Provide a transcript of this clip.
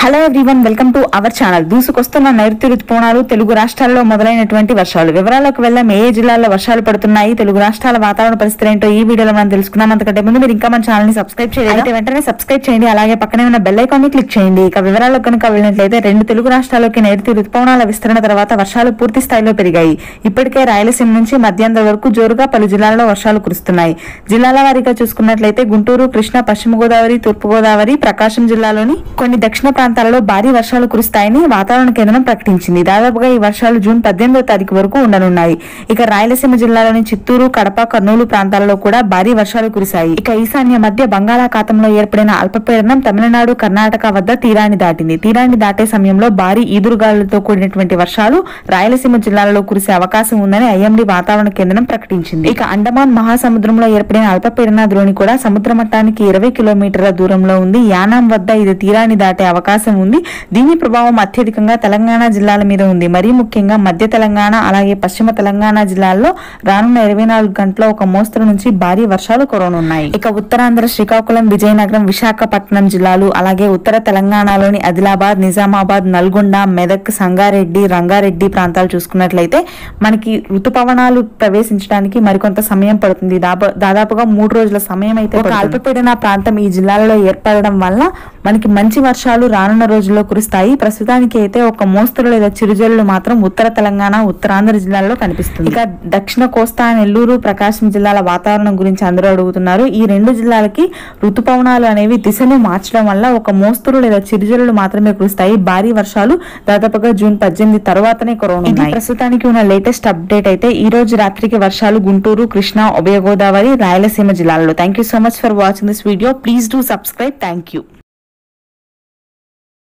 hello everyone welcome to our channel దూసుకొస్తున్న నైరుతి రుతుపవనాలు తెలుగు రాష్ట్రాల్లో మొదలైనటువంటి వర్షాలు వివరాలకు వెళ్దాం ఏ ఏ జిల్లాల్లో వర్షాలు పడుతున్నాయి తెలుగు రాష్ట్రాల వాతావరణ పరిస్థితి ఏంటో ఈ వీడియోలో మనం తెలుసుకుందాం అంతకంటే ముందు మీరు ఇంకా మన ఛానల్ ని సబ్స్క్రైబ్ చేయాలి అయితే వెంటనే సబ్స్క్రైబ్ చేయండి అలాగే పక్కనే ఉన్న బెల్ ఐకాన్ ని క్లిక్ చేయండి ఇక వివరాల్లో కనుక వెళ్ళినట్లయితే రెండు తెలుగు రాష్ట్రాల్లోకి నైరుతి రుతుపవనాల విస్తరణ తర్వాత వర్షాలు పూర్తి స్థాయిలో పెరిగాయి ఇప్పటికే రాయలసీమ నుంచి మధ్యాంధ్ర వరకు జోరుగా పలు జిల్లాల్లో వర్షాలు కురుస్తున్నాయి జిల్లాల వారీగా చూసుకున్నట్లయితే గుంటూరు కృష్ణా పశ్చిమ గోదావరి తూర్పు గోదావరి ప్రకాశం జిల్లాలోని కొన్ని దక్షిణ ప్రాంతాలలో భారీ వర్షాలు కురుస్తాయని వాతావరణ కేంద్రం ప్రకటించింది దాదాపుగా ఈ వర్షాలు జూన్ పద్దెనిమిదో తారీఖు వరకు ఉండనున్నాయి ఇక రాయలసీమ జిల్లాలోని చిత్తూరు కడప కర్నూలు ప్రాంతాలలో కూడా భారీ వర్షాలు కురిశాయి ఇక ఈశాన్య మధ్య బంగాళాఖాతంలో ఏర్పడిన అల్పపీడనం తమిళనాడు కర్ణాటక వద్ద తీరాన్ని దాటింది తీరాన్ని దాటే సమయంలో భారీ ఈదురుగాలులతో కూడినటువంటి వర్షాలు రాయలసీమ జిల్లాలలో కురిసే అవకాశం ఉందని ఐఎండీ వాతావరణ కేంద్రం ప్రకటించింది ఇక అండమాన్ మహాసముద్రంలో ఏర్పడిన అల్పపీడన ద్రోణి కూడా సముద్ర మట్టానికి ఇరవై కిలోమీటర్ల దూరంలో ఉంది యానాం వద్ద ఇది తీరాన్ని దాటే అవకాశం ఉంది దీని ప్రభావం అత్యధికంగా తెలంగాణ జిల్లాల మీద ఉంది మరీ ముఖ్యంగా మధ్య తెలంగాణ అలాగే పశ్చిమ తెలంగాణ జిల్లాల్లో రానున్న ఇరవై నాలుగు గంటల ఒక మోస్తరు నుంచి భారీ వర్షాలు కురవనున్నాయి ఇక ఉత్తరాంధ్ర శ్రీకాకుళం విజయనగరం విశాఖపట్నం జిల్లాలు అలాగే ఉత్తర తెలంగాణలోని ఆదిలాబాద్ నిజామాబాద్ నల్గొండ మెదక్ సంగారెడ్డి రంగారెడ్డి ప్రాంతాలు చూసుకున్నట్లయితే మనకి ఋతుపవనాలు ప్రవేశించడానికి మరికొంత సమయం పడుతుంది దాబ- దాదాపుగా మూడు రోజుల సమయం అయితే ఒక అల్పపీడన ప్రాంతం ఈ జిల్లాలలో ఏర్పడడం వల్ల మనకి మంచి వర్షాలు రానున్న రోజుల్లో కురుస్తాయి ప్రస్తుతానికి అయితే ఒక మోస్తరు లేదా చిరుజల్లు మాత్రం ఉత్తర తెలంగాణ ఉత్తరాంధ్ర జిల్లాల్లో కనిపిస్తుంది ఇక దక్షిణ కోస్తా నెల్లూరు ప్రకాశం జిల్లాల వాతావరణం గురించి అందరూ అడుగుతున్నారు ఈ రెండు జిల్లాలకి ఋతుపవనాలు అనేవి దిశను మార్చడం వల్ల ఒక మోస్తరు లేదా చిరుజల్లులు మాత్రమే కురుస్తాయి భారీ వర్షాలు దాదాపుగా జూన్ పద్దెనిమిది తర్వాతనే కురవనున్నాయి ఇది ప్రస్తుతానికి ఉన్న లేటెస్ట్ అప్డేట్ అయితే ఈ రోజు రాత్రికి వర్షాలు గుంటూరు కృష్ణా ఉభయ గోదావరి రాయలసీమ జిల్లాలలో thank you so much for watching this video please do subscribe thank you